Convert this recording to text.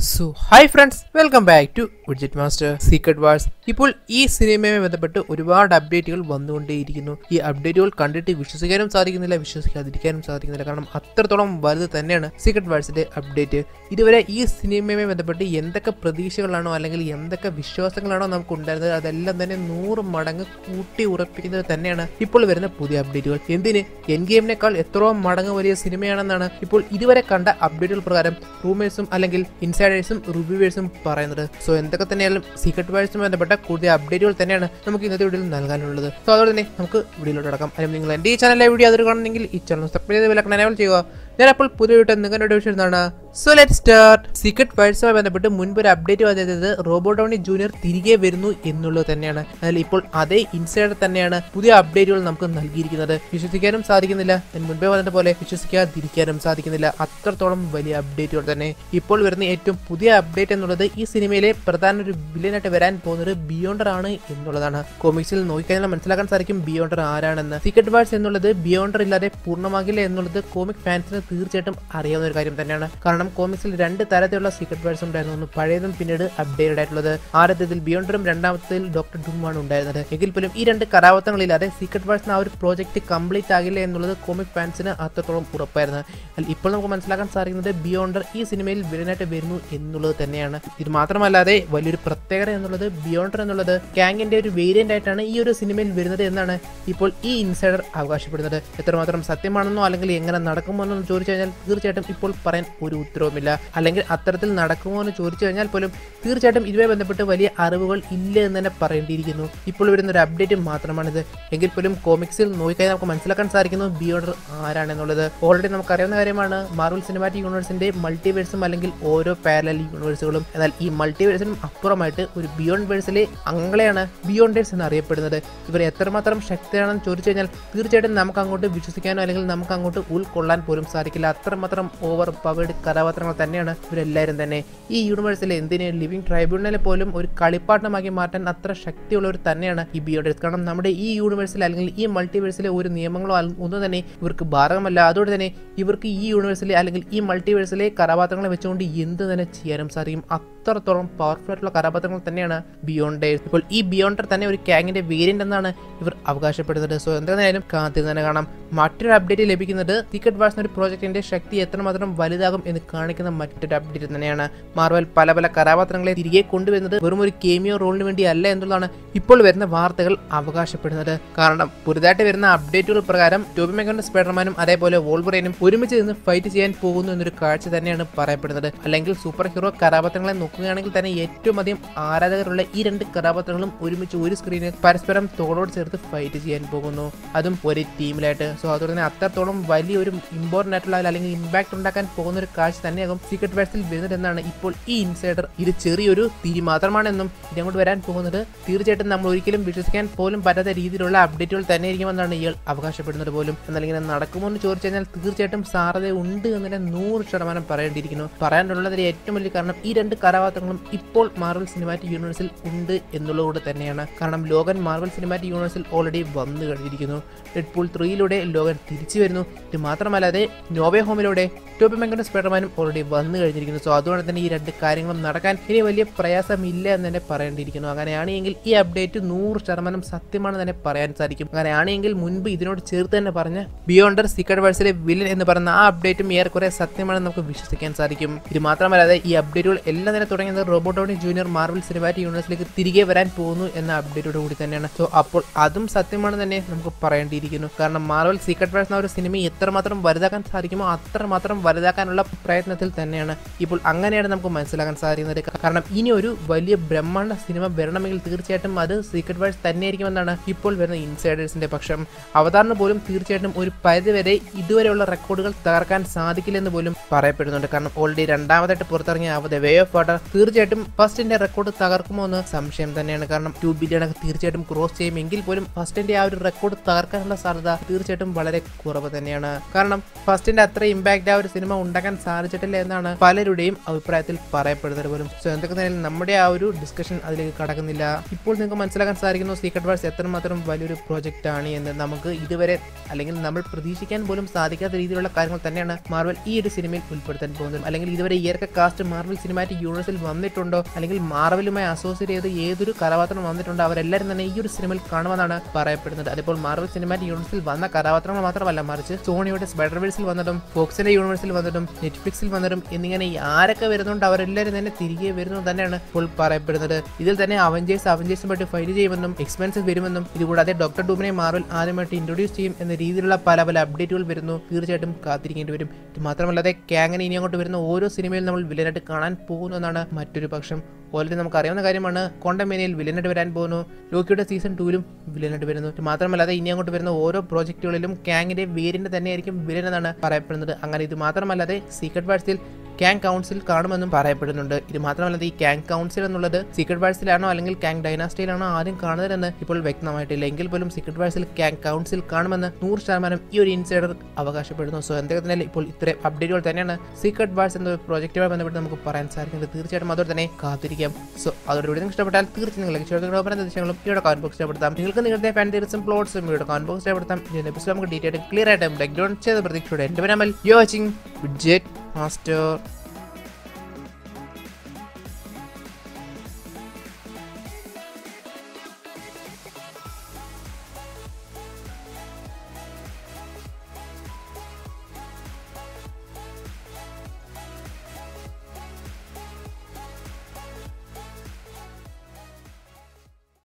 so hi friends welcome back to widget master secret wars ഇപ്പോൾ ഈ സിനിമയുമായി ബന്ധപ്പെട്ട് ഒരുപാട് അപ്ഡേറ്റുകൾ വന്നുകൊണ്ടേയിരിക്കുന്നു ഈ അപ്ഡേറ്റുകൾ കണ്ടിട്ട് വിശ്വസിക്കാനും സാധിക്കുന്നില്ല വിശ്വസിക്കാതിരിക്കാനും സാധിക്കുന്നില്ല കാരണം അത്രത്തോളം വലുത് തന്നെയാണ് സീക്രട്ട് വാർസിന്റെ അപ്ഡേറ്റ് ഇതുവരെ ഈ സിനിമയുമായി ബന്ധപ്പെട്ട് എന്തൊക്കെ പ്രതീക്ഷകളാണോ അല്ലെങ്കിൽ എന്തൊക്കെ വിശ്വാസങ്ങളാണോ നമുക്ക് ഉണ്ടായിരുന്നത് അതെല്ലാം തന്നെ നൂറ് മടങ്ങ് കൂട്ടി ഉറപ്പിക്കുന്നത് തന്നെയാണ് ഇപ്പോൾ വരുന്ന പുതിയ അപ്ഡേറ്റുകൾ എന്തിന് എൻ ഗെയിമിനേക്കാൾ എത്രയോ മടങ്ങ് വലിയ സിനിമയാണെന്നാണ് ഇപ്പോൾ ഇതുവരെ കണ്ട അപ്ഡേറ്റുകൾ പ്രകാരം റൂമേഴ്സും അല്ലെങ്കിൽ ഇൻസൈഡേഴ്സും റിവ്യൂവേഴ്സും പറയുന്നത് സോ എന്തൊക്കെ തന്നെയായാലും സീക്രട്ട് വേഴ്സുമായി ബന്ധപ്പെട്ട കൂടുതൽ അപ്ഡേറ്റുകൾ തന്നെയാണ് നമുക്ക് ഇന്നത്തെ വീഡിയോയിൽ നൽകാനുള്ളത് സോ അതുകൊണ്ട് തന്നെ നമുക്ക് വീഡിയോയിലോട്ട് അടക്കാം അതിന് നിങ്ങൾ എൻ്റെ ഈ ചാനലിലെ വീഡിയോ അതിൽ കാണുന്നെങ്കിൽ ഈ ചാനൽ സബ്സ്ക്രൈബ് ചെയ്ത് വിലക്കണം എനേബിൾ ചെയ്യുക ഞാൻ അപ്പോൾ പുതിയ വീട്ടിൽ നിങ്ങളുടെ വിഷയം എന്താണ് സോ ലെറ്റ് സ്റ്റാർട്ട് സീക്രട്ട് വേഴ്സുമായി ബന്ധപ്പെട്ട് മുൻപ് ഒരു അപ്ഡേറ്റ് വന്നത് റോബോ ഡോണി ജൂനിയർ തിരികെ വരുന്നു എന്നുള്ളത് തന്നെയാണ് അതിൽ ഇപ്പോൾ അതേ ഇൻസൈഡർ തന്നെയാണ് പുതിയ അപ്ഡേറ്റുകൾ നമുക്ക് നൽകിയിരിക്കുന്നത് വിശ്വസിക്കാനും സാധിക്കുന്നില്ല ഞാൻ മുൻപേ പറഞ്ഞ പോലെ വിശ്വസിക്കാതിരിക്കാനും സാധിക്കുന്നില്ല അത്രത്തോളം വലിയ അപ്ഡേറ്റുകൾ തന്നെ ഇപ്പോൾ വരുന്ന ഏറ്റവും പുതിയ അപ്ഡേറ്റ് എന്നുള്ളത് ഈ സിനിമയിലെ പ്രധാന ഒരു വില്ലനായിട്ട് വരാൻ പോകുന്നത് ബിയോണ്ടർ ആണ് എന്നുള്ളതാണ് കോമിക്സിൽ നോക്കിക്കഴിഞ്ഞാൽ മനസ്സിലാക്കാൻ സാധിക്കും ബിയോണ്ടർ ആരാണെന്ന് സീക്രട്ട് വാർസ് എന്നുള്ളത് ബിയോണ്ടർ ഇല്ലാതെ പൂർണ്ണമാകില്ല എന്നുള്ളത് കോമിക് ഫാൻസിന് തീർച്ചയായിട്ടും അറിയാവുന്ന ഒരു കാര്യം തന്നെയാണ് കാരണം കോമിക്സിൽ രണ്ട് തരത്തിലുള്ള സീക്രട്ട് വാർസ് ഉണ്ടായിരുന്നു ഒന്ന് പഴയതും പിന്നീട് അപ്ഡേറ്റഡ് ആയിട്ടുള്ളത് ആദ്യത്തിൽ ബിയോണ്ടറും രണ്ടാമത്തിൽ ഡോക്ടർ ഡുമാണ് ഉണ്ടായിരുന്നത് എങ്കിൽ പോലും ഈ രണ്ട് കഥാപാത്രങ്ങളില്ലാതെ സീക്രട്ട് വാർസ് ആ ഒരു പ്രോജക്റ്റ് കംപ്ലീറ്റ് ആകില്ല എന്നുള്ളത് കോമിക് ഫാൻസിന് അത്രത്തോളം ഉറപ്പായിരുന്നു എന്നാൽ ഇപ്പോൾ നമുക്ക് മനസ്സിലാക്കാൻ സാധിക്കുന്നത് ബിയോണ്ടർ ഈ സിനിമയിൽ വില്ലനായിട്ട് വരുന്നു എന്നുള്ളത് തന്നെയാണ് ഇത് മാത്രമല്ലാതെ വലിയൊരു പ്രത്യേകത എന്നുള്ളത് ബിയോണ്ടർ എന്നുള്ളത് കാങ്ങിന്റെ ഒരു വേരിയന്റ് ആയിട്ടാണ് ഈ ഒരു സിനിമയിൽ വരുന്നത് എന്നാണ് ഇപ്പോൾ ഈ ഇൻസൈഡർ അവകാശപ്പെടുന്നത് എത്രമാത്രം സത്യമാണെന്നോ അല്ലെങ്കിൽ എങ്ങനെ നടക്കുമോ എന്നോ ചോദിച്ചു കഴിഞ്ഞാൽ തീർച്ചയായിട്ടും ഇപ്പോൾ പറയാൻ ഒരു ഉത്തരവുമില്ല അല്ലെങ്കിൽ അത്തരത്തിൽ നടക്കുമോ എന്ന് ചോദിച്ചു കഴിഞ്ഞാൽ പോലും തീർച്ചയായിട്ടും ഇതുമായി ബന്ധപ്പെട്ട് വലിയ അറിവുകൾ ഇല്ല എന്ന് തന്നെ പറയേണ്ടിയിരിക്കുന്നു ഇപ്പോൾ വരുന്ന ഒരു അപ്ഡേറ്റ് മാത്രമാണിത് എങ്കിൽ പോലും കോമിക്സിൽ നോക്കിക്കഴിഞ്ഞാൽ നമുക്ക് മനസ്സിലാക്കാൻ സാധിക്കുന്നു ബിയോണ്ടർ ആരാണെന്നുള്ളത് ഓൾറെഡി നമുക്കറിയാവുന്ന കാര്യമാണ് മാർവൽ സിനിമാറ്റിക് യൂണിവേഴ്സിന്റെ മൾട്ടിവേഴ്സും അല്ലെങ്കിൽ ഓരോ പാരലൽ യൂണിവേഴ്സുകളും എന്നാൽ ഈ മൾട്ടിവേഴ്സിനും അപ്പുറമായിട്ട് ഒരു ബിയോണ്ട് വേഴ്സിലെ അങ്ങളെയാണ് ബിയോണ്ടേഴ്സ് എന്ന് അറിയപ്പെടുന്നത് ഇവർ എത്രമാത്രം ശക്തിയാണെന്ന് ചോദിച്ചു കഴിഞ്ഞാൽ തീർച്ചയായിട്ടും നമുക്ക് അങ്ങോട്ട് വിശ്വസിക്കാനോ അല്ലെങ്കിൽ നമുക്ക് അങ്ങോട്ട് ഉൾക്കൊള്ളാൻ പോലും സാധിക്കില്ല അത്രമാത്രം ഓവർ പവേഡ് കഥാപാത്രങ്ങൾ തന്നെയാണ് ഇവരെല്ലാവരും തന്നെ ഈ യൂണിവേഴ്സിലെ എന്തിന് ലിവിങ് ട്രൈബ്യൂണലെ പോലും ഒരു കളിപ്പാട്ടമാക്കി മാറ്റാൻ അത്ര ശക്തിയുള്ളവർ തന്നെയാണ് ഈ ബിയോഡേഴ്സ് കാരണം നമ്മുടെ ഈ യൂണിവേഴ്സിൽ അല്ലെങ്കിൽ ഈ മൾട്ടിവേഴ്സിലെ ഒരു നിയമങ്ങളോ അൽ- ഒന്നും തന്നെ ഇവർക്ക് ബാധകമല്ല അതുകൊണ്ട് തന്നെ ഇവർക്ക് ഈ യൂണിവേഴ്സിലെ അല്ലെങ്കിൽ ഈ മൾട്ടിവേഴ്സിലെ കഥാപാത്രങ്ങളെ വെച്ചുകൊണ്ട് എന്ത് തന്നെ ചെയ്യാനും സാധിക്കും അത്രത്തോളം പവർഫുൾ ആയിട്ടുള്ള കഥാപാത്രങ്ങൾ തന്നെയാണ് ബിയോണ്ടേഴ്സ് ഇപ്പോൾ ഈ ബിയോണ്ടർ തന്നെ ഒരു ക്യാങ്ങിന്റെ വേരിയന്റ് എന്നാണ് ഇവർ അവകാശപ്പെടുന്നത് സോ എന്തായാലും കാത്തിരുന്ന് തന്നെ കാണാം മറ്റൊരു അപ്ഡേറ്റ് ലഭിക്കുന്നത് ടിക്കറ്റ് വാഴ്സ് ഒരു പ്രോജക്റ്റിന്റെ ശക്തി എത്രമാത്രം വലുതാകും എന്ന് കാണിക്കുന്ന മറ്റൊരു അപ്ഡേറ്റ് തന്നെയാണ് മാർവൽ പല പല കഥാപാത്രങ്ങളെ തിരികെ കൊണ്ടുവരുന്നത് വെറും ഒരു കേമിയോ റോളിന് വേണ്ടി അല്ല എന്നുള്ളതാണ് ഇപ്പോൾ വരുന്ന വാർത്തകൾ അവകാശപ്പെടുന്നത് കാരണം പുതുതായിട്ട് വരുന്ന അപ്ഡേറ്റുകൾ പ്രകാരം ടോബി മെഗോന്റെ സ്പൈഡർമാനും അതേപോലെ വോൾവറേനും ഒരുമിച്ച് നിന്ന് ഫൈറ്റ് ചെയ്യാൻ പോകുന്നു എന്നൊരു കാഴ്ച തന്നെയാണ് പറയപ്പെടുന്നത് അല്ലെങ്കിൽ സൂപ്പർ ഹീറോ കഥാപാത്രങ്ങളെ നോക്കുകയാണെങ്കിൽ തന്നെ ഏറ്റവും അധികം ആരാധകരുള്ള ഈ രണ്ട് കഥാപാത്രങ്ങളും ഒരുമിച്ച് ഒരു സ്ക്രീനിൽ പരസ്പരം തോളോട് ചേർത്ത് ഫൈറ്റ് ചെയ്യാൻ പോകുന്നു അതും ഒരു ടീമിലായിട്ട് സോ അതുകൊണ്ട് തന്നെ അത്രത്തോളം വലിയൊരു ഇമ്പോർട്ടൻ്റ് ആയിട്ടുള്ള അല്ലെങ്കിൽ ഇമ്പാക്ട് ഉണ്ടാക്കാൻ പോകുന്ന ഒരു കാഴ്ച തന്നെയാകും സീക്രട്ട് വേഴ്സിൽ വരുന്നതെന്നാണ് ഇപ്പോൾ ഈ ഇൻസൈഡർ ഇത് ചെറിയൊരു തിരി മാത്രമാണെന്നും ഇതങ്ങോട്ട് വരാൻ പോകുന്നത് തീർച്ചയായിട്ടും നമ്മൾ ഒരിക്കലും വിശ്വസിക്കാൻ പോലും പറ്റാത്ത രീതിയിലുള്ള അപ്ഡേറ്റുകൾ തന്നെ ആയിരിക്കുമെന്നാണ് ഇയാൾ അവകാശപ്പെടുന്നത് പോലും എന്നാൽ ഇങ്ങനെ നടക്കുമോ എന്ന് ചോദിച്ചു കഴിഞ്ഞാൽ തീർച്ചയായിട്ടും സാധ്യത ഉണ്ട് എന്ന് തന്നെ നൂറ് ശതമാനം പറയേണ്ടിയിരിക്കുന്നു പറയാനുള്ളതിന് ഏറ്റവും വലിയ കാരണം ഈ രണ്ട് കഥാപാത്രങ്ങളും ഇപ്പോൾ മാർവൽ സിനിമാറ്റിക് യൂണിവേഴ്സിൽ ഉണ്ട് എന്നുള്ളത് തന്നെയാണ് കാരണം ലോകൻ മാർവൽ സിനിമാറ്റിക് യൂണിവേഴ്സിൽ ഓൾറെഡി വന്നു കഴിഞ്ഞിരിക്കുന്നു ഡെഡ്പൂൾ ത്രീയിലൂടെ ലോകൻ തിരിച്ചു വരുന്നു ഇത് മാത്രമല്ലാതെ നോവേ ഹോമിലൂടെ ടോപ്പി മെങ്കന്റെ സ്പൈഡർമാനും ഓൾറെഡി വന്നു കഴിഞ്ഞിരിക്കുന്നു സോ അതുകൊണ്ട് തന്നെ ഈ രണ്ട് കാര്യങ്ങളും നടക്കാൻ ഇനി വലിയ പ്രയാസമില്ല എന്ന് തന്നെ പറയേണ്ടിയിരിക്കുന്നു അങ്ങനെയാണെങ്കിൽ ഈ അപ്ഡേറ്റ് നൂറ് ശതമാനം സത്യമാണെന്ന് തന്നെ പറയാൻ സാധിക്കും അങ്ങനെയാണെങ്കിൽ മുൻപ് ഇതിനോട് ചേർത്ത് തന്നെ പറഞ്ഞ ബിയോണ്ടർ സീക്രട്ട് വേഴ്സിലെ വില്ലൻ എന്ന് പറയുന്ന ആ അപ്ഡേറ്റും ഏറെക്കുറെ സത്യമാണെന്ന് നമുക്ക് വിശ്വസിക്കാൻ സാധിക്കും ഇത് മാത്രമല്ലാതെ ഈ അപ്ഡേറ്റുകൾ എല്ലാം തന്നെ തുടങ്ങിയത് റോബോട്ടോണി ജൂനിയർ മാർവൽ സിനിമാറ്റിക് യൂണിവേഴ്സിലേക്ക് തിരികെ വരാൻ പോകുന്നു എന്ന അപ്ഡേറ്റോട് കൂടി തന്നെയാണ് സോ അപ്പോൾ അതും സത്യമാണെന്ന് തന്നെ നമുക്ക് പറയേണ്ടിയിരിക്കുന്നു കാരണം മാർവൽ സീക്രട്ട് വേഴ്സ് എന്ന ഒരു സിനിമ എത്രമാത്രം വലുതാക്കാൻ സാധിക്കുമോ അത്രമാത്രം വലുതാക്കാനുള്ള പ്രയത്നത്തിൽ തന്നെയാണ് ഇപ്പോൾ അങ്ങനെയാണ് നമുക്ക് മനസ്സിലാക്കാൻ സാധിക്കുന്നത് കാരണം ഇനി ഒരു വലിയ ബ്രഹ്മാണ്ഡ സിനിമ വരണമെങ്കിൽ തീർച്ചയായിട്ടും അത് സീക്രട്ട് വേഴ്സ് തന്നെയായിരിക്കുമെന്നാണ് ഇപ്പോൾ വരുന്ന ഇൻസൈഡേഴ്സിന്റെ പക്ഷം അവതാറിന് പോലും തീർച്ചയായിട്ടും ഒരു പരിധിവരെ ഇതുവരെയുള്ള റെക്കോർഡുകൾ തകർക്കാൻ സാധിക്കില്ലെന്ന് പോലും പറയപ്പെടുന്നുണ്ട് കാരണം ഓൾറെഡി രണ്ടാമതായിട്ട് പുറത്തിറങ്ങിയ അവ വേ ഓഫ് വാട്ടർ തീർച്ചയായിട്ടും ഫസ്റ്റിന്റെ റെക്കോർഡ് തകർക്കുമോ എന്ന് സംശയം തന്നെയാണ് കാരണം ടു ബില്യൺ ഒക്കെ തീർച്ചയായിട്ടും ക്രോസ് ചെയ്യുമെങ്കിൽ പോലും ഫസ്റ്റിന്റെ ആ ഒരു റെക്കോർഡ് തകർക്കാനുള്ള സാധ്യത തീർച്ചയായിട്ടും വളരെ കുറവ് തന്നെയാണ് കാരണം ഫസ്റ്റിന്റെ അത്ര ഇമ്പാക്ട് ആ ഒരു സിനിമ ഉണ്ടാക്കാൻ സാധിച്ചിട്ടില്ല എന്നാണ് പലരുടെയും അഭിപ്രായത്തിൽ പറയപ്പെടുന്നത് പോലും സോ എന്തൊക്കെ തന്നെ നമ്മുടെ ആ ഒരു ഡിസ്കഷൻ അതിലേക്ക് കടക്കുന്നില്ല ഇപ്പോൾ നിങ്ങൾക്ക് മനസ്സിലാക്കാൻ സാധിക്കുന്നു സീക്രട്ട് വാഴ്സ് എത്രമാത്രം വലിയൊരു പ്രോജക്റ്റ് ആണ് എന്ന് നമുക്ക് ഇതുവരെ അല്ലെങ്കിൽ നമ്മൾ പ്രതീക്ഷിക്കാൻ പോലും സാധിക്കാത്ത രീതിയിലുള്ള കാര്യങ്ങൾ തന്നെയാണ് മാർവൽ ഈ ഒരു സിനിമയിൽ ഉൾപ്പെടുത്താൻ പോകുന്നത് അല്ലെങ്കിൽ ഇതുവരെ ഇയർക്ക കാസ്റ്റ് മാർവൽ സിനിമാറ്റിക് യൂണിവേഴ്സിൽ വന്നിട്ടുണ്ടോ അല്ലെങ്കിൽ മാർവലുമായി അസോസിയേറ്റ് ചെയ്ത് ഏതൊരു കഥാപാത്രം വന്നിട്ടുണ്ടോ അവരെല്ലാവരും തന്നെ ഈ ഒരു സിനിമയിൽ കാണുമെന്നാണ് പറയപ്പെടുന്നത് അതിപ്പോൾ മാർവൽ സിനിമാറ്റിക് യൂണിവേഴ്സിൽ വന്ന കഥാപാത്രങ്ങൾ മാത്രമല്ല മറിച്ച് സോണിയുടെ സ്പൈഡർവേഴ്സിൽ വന്നിട്ടും ഫോക്സിന്റെ യൂണിവേഴ്സിൽ വന്നിട്ടും നെറ്റ്ഫ്ലിക്സിൽ വന്നിട്ടും എന്നിങ്ങനെ ആരൊക്കെ വരുന്നുണ്ട് അവരെല്ലാവരും തന്നെ തിരികെ വരുന്നു തന്നെയാണ് ഇപ്പോൾ പറയപ്പെടുന്നത് ഇതിൽ തന്നെ അവഞ്ചേഴ്സ് അവഞ്ചേഴ്സുമായിട്ട് ഫൈറ്റ് ചെയ്യുമെന്നും എക്സ്പെൻസീവ് വരുമെന്നും ഇതുകൂടാതെ ഡോക്ടർ ഡൂമിനെ മാർവൽ ആദ്യമായിട്ട് ഇൻട്രൊഡ്യൂസ് ചെയ്യും എന്ന രീതിയിലുള്ള പല പല അപ്ഡേറ്റുകൾ വരുന്നു തീർച്ചയായിട്ടും കാത്തിരിക്കേണ്ടി വരും ഇത് മാത്രമല്ലാതെ ക്യാങ്ങിന് ഇനി അങ്ങോട്ട് വരുന്ന ഓരോ സിനിമയിലും നമ്മൾ വില്ലനായിട്ട് കാണാൻ പോകുന്നു എന്നാണ് മറ്റൊരു പക്ഷം ഓൾറെഡി നമുക്ക് അറിയാവുന്ന കാര്യമാണ് കോണ്ടമേനിയയിൽ വില്ലനായിട്ട് വരാൻ പോകുന്നു ലോക്കിയുടെ സീസൺ ടൂവിലും വില്ലനായിട്ട് വരുന്നു ഇത് മാത്രമല്ലാതെ ഇനി അങ്ങോട്ട് വരുന്ന ഓരോ പ്രോജക്റ്റുകളിലും ക്യാങ്ങിന്റെ വേരിന്റെ തന്നെയായിരിക്കും വില്ലൻ എന്നാണ് പറയപ്പെടുന്നത് അങ്ങനെ ഇത് മാത്രമല്ലാതെ സീക്രട്ട് വാഴ്സിൽ ക്യാങ് കൗൺസിൽ കാണുമെന്നും പറയപ്പെടുന്നുണ്ട് ഇത് മാത്രമല്ലാതെ ഈ ക്യാങ് കൗൺസിൽ എന്നുള്ളത് സീക്രട്ട് വാഴ്സിലാണോ അല്ലെങ്കിൽ ക്യാങ് ഡൈനാസ്റ്റിയിലാണോ ആദ്യം കാണുന്നതെന്ന് ഇപ്പോൾ വ്യക്തമായിട്ടില്ല എങ്കിൽ പോലും സീക്രട്ട് വാഴ്സിൽ ക്യാങ് കൗൺസിൽ കാണുമെന്ന് നൂറ് ശതമാനം ഈ ഒരു ഇൻസൈഡർ അവകാശപ്പെടുന്നു സോ എന്തൊക്കെ തന്നെ ഇപ്പോൾ ഇത്രയും അപ്ഡേറ്റുകൾ തന്നെയാണ് സീക്രട്ട് വാഴ്സ് എന്ന പ്രോജക്റ്റുമായി ബന്ധപ്പെട്ട് നമുക്ക് പറയാൻ സാധിക്കുന്നത് തീർച്ചയായിട്ടും അതോടെ തന്നെ കാത്തിരിക്കാം സോ അതോടുകൂടി നിങ്ങൾക്ക് ഇഷ്ടപ്പെട്ടാൽ തീർച്ചയായും നിങ്ങൾ ഇഷ്ടപ്പെടുന്ന നിർദ്ദേശങ്ങളും ഇവിടെ കമന്റ് ബോക്സ് ഇഷ്ടപ്പെടുത്താം നിങ്ങൾക്ക് നിങ്ങളുടെ ഫാൻ തീർച്ചയായും പ്ലോട്ട്സും ഇവിടെ കമന്റ് ബോക്സ് ഇഷ്ടപ്പെടുത്താം ഇതിന്റെ എപ്പിസോഡ് നമുക്ക് ഡീറ്റെയിൽ ക്ലിയർ ആയിട്ട് ബ്രേക്ക് ഡൗൺ ചെയ്ത പ്രതീക്ഷയോടെ എന്റെ പേര് Amal you watching widget master